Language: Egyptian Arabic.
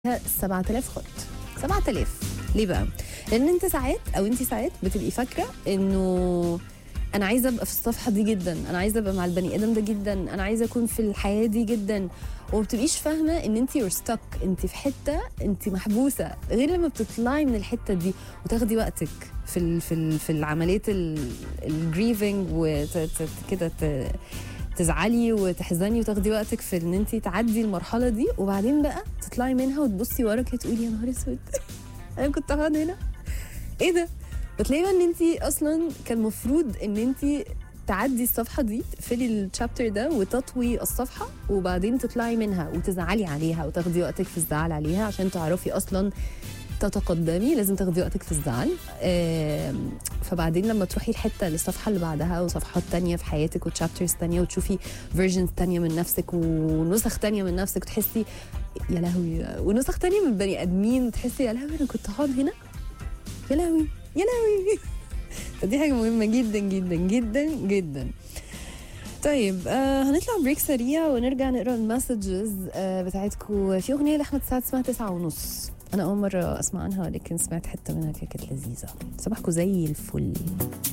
7000 خط 7000 ليه بقى؟ لان انت ساعات او انت ساعات بتبقي فاكره انه انا عايزه ابقى في الصفحه دي جدا انا عايزه ابقى مع البني ادم ده جدا انا عايزه اكون في الحياه دي جدا وما بتبقيش فاهمه ان انت يور ستك انت في حته انت محبوسه غير لما بتطلعي من الحته دي وتاخدي وقتك في ال في ال في العمليه الجريفنج وكده تزعلي وتحزني وتاخدي وقتك في ان انت تعدي المرحله دي وبعدين بقى تطلعي منها وتبصي وراكي تقولي يا نهار اسود انا كنت هقعد هنا ايه ده بتلاقي بقى ان انت اصلا كان المفروض ان انت تعدي الصفحه دي تقفلي الشابتر ده وتطوي الصفحه وبعدين تطلعي منها وتزعلي عليها وتاخدي وقتك في الزعل عليها عشان تعرفي اصلا تتقدمي لازم تاخدي وقتك في الزعل آم، فبعدين لما تروحي الحته للصفحه اللي بعدها وصفحات تانية في حياتك وتشابترز تانية وتشوفي فيرجنز تانية من نفسك ونسخ تانية من نفسك وتحسي يا لهوي ونسخ تانية من بني ادمين تحسي يا لهوي انا كنت هقعد هنا يا لهوي يا لهوي فدي حاجه مهمه جدا جدا جدا جدا طيب آه هنطلع بريك سريع ونرجع نقرا المسجز آه بتاعتكم في اغنيه لاحمد سعد اسمها تسعة ونص انا اول مره اسمع عنها لكن سمعت حته منها كده كانت لذيذه صباحكم زي الفل